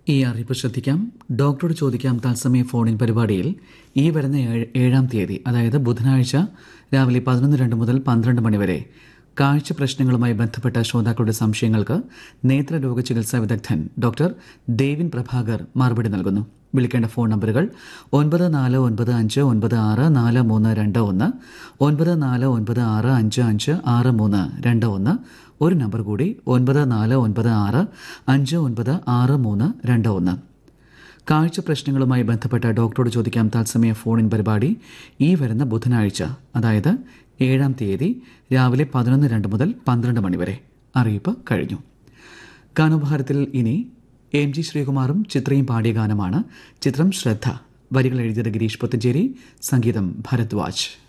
ഈ അറിയിപ്പ് ശ്രദ്ധിക്കാം ഡോക്ടറോട് ചോദിക്കാം തത്സമയ ഫോണിൻ പരിപാടിയിൽ ഈ വരുന്ന ഏഴ്- ഏഴാം തീയതി അതായത് ബുധനാഴ്ച രാവിലെ പതിനൊന്ന് രണ്ട് മുതൽ പന്ത്രണ്ട് മണിവരെ കാഴ്ച പ്രശ്നങ്ങളുമായി ബന്ധപ്പെട്ട ശ്രോതാക്കളുടെ സംശയങ്ങൾക്ക് നേത്രരോഗ ചികിത്സാ വിദഗ്ധൻ ഡോക്ടർ ദേവിൻ പ്രഭാകർ മറുപടി നൽകുന്നു വിളിക്കേണ്ട ഫോൺ നമ്പറുകൾ ഒൻപത് നാല് ഒൻപത് അഞ്ച് ഒൻപത് ആറ് നാല് മൂന്ന് രണ്ട് ഒന്ന് ഒൻപത് നാല് ഒൻപത് ആറ് അഞ്ച് അഞ്ച് ആറ് മൂന്ന് രണ്ട് ഒന്ന് ഒരു നമ്പർ കൂടി ഒൻപത് നാല് ഒൻപത് ആറ് അഞ്ച് ഒൻപത് ആറ് മൂന്ന് രണ്ട് ഒന്ന് കാഴ്ച പ്രശ്നങ്ങളുമായി ബന്ധപ്പെട്ട ഡോക്ടറോട് ചോദിക്കാം തത്സമയ ഫോണിൻ പരിപാടി ഈ വരുന്ന ബുധനാഴ്ച അതായത് ഏഴാം തീയതി രാവിലെ പതിനൊന്ന് രണ്ട് മുതൽ പന്ത്രണ്ട് മണിവരെ അറിയിപ്പ് കഴിഞ്ഞു ഗാനോപഹാരത്തിൽ ഇനി എം ജി ശ്രീകുമാറും ചിത്രയും പാടിയ ഗാനമാണ് ചിത്രം ശ്രദ്ധ വരികൾ എഴുതിയത് ഗിരീഷ് പുത്തഞ്ചേരി സംഗീതം ഭരദ്വാജ്